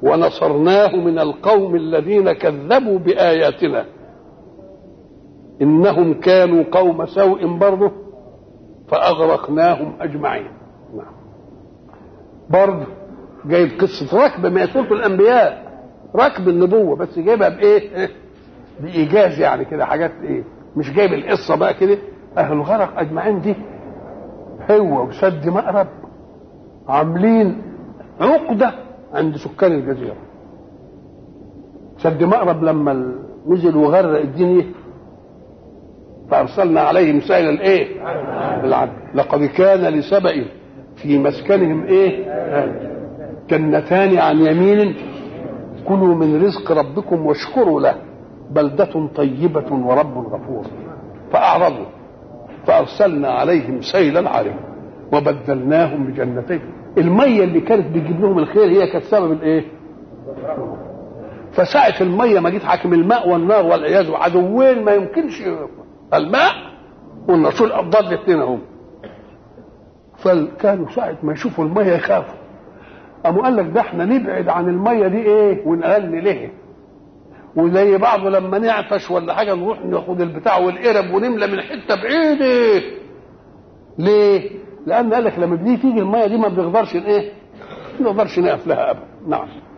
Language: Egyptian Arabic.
ونصرناه من القوم الذين كذبوا بآياتنا إنهم كانوا قوم سوء برضه فأغرقناهم أجمعين نعم. برضه جايب قصة ركب ما سورة الأنبياء ركب النبوة بس جايبها بإيه؟ بإيجاز يعني كده حاجات إيه؟ مش جايب القصة بقى كده أهل الغرق أجمعين دي هو وسد مأرب عاملين عقدة عند سكان الجزيرة سد مأرب لما نزل وغرق الدنيا فأرسلنا عليهم سائل الإيه؟ العدل لقد كان لسبأ في مسكنهم إيه؟ جنتان عن يمين كلوا من رزق ربكم واشكروا له بلدة طيبة ورب غفور فأعرضوا فأرسلنا عليهم سيل العرم وبدلناهم بجنتين المية اللي كانت بتجيب لهم الخير هي كانت سبب الايه؟ فساعة المية ما جيت حاكم الماء والنار والعياذ عدوين ما يمكنش الماء والرسول أفضل الاثنين هم فكانوا ساعة ما يشوفوا المية يخافوا قاموا قال لك ده احنا نبعد عن المية دي ايه ونقل ليه وزي بعضه لما نعطش ولا حاجة نروح ناخد البتاع والقرب ونملى من حتة بعيدة ليه؟ لأن قال لك لما بنيجي تيجي المية دي ما بنقدرش ايه؟ ما بنقدرش نقف لها أبدا نعم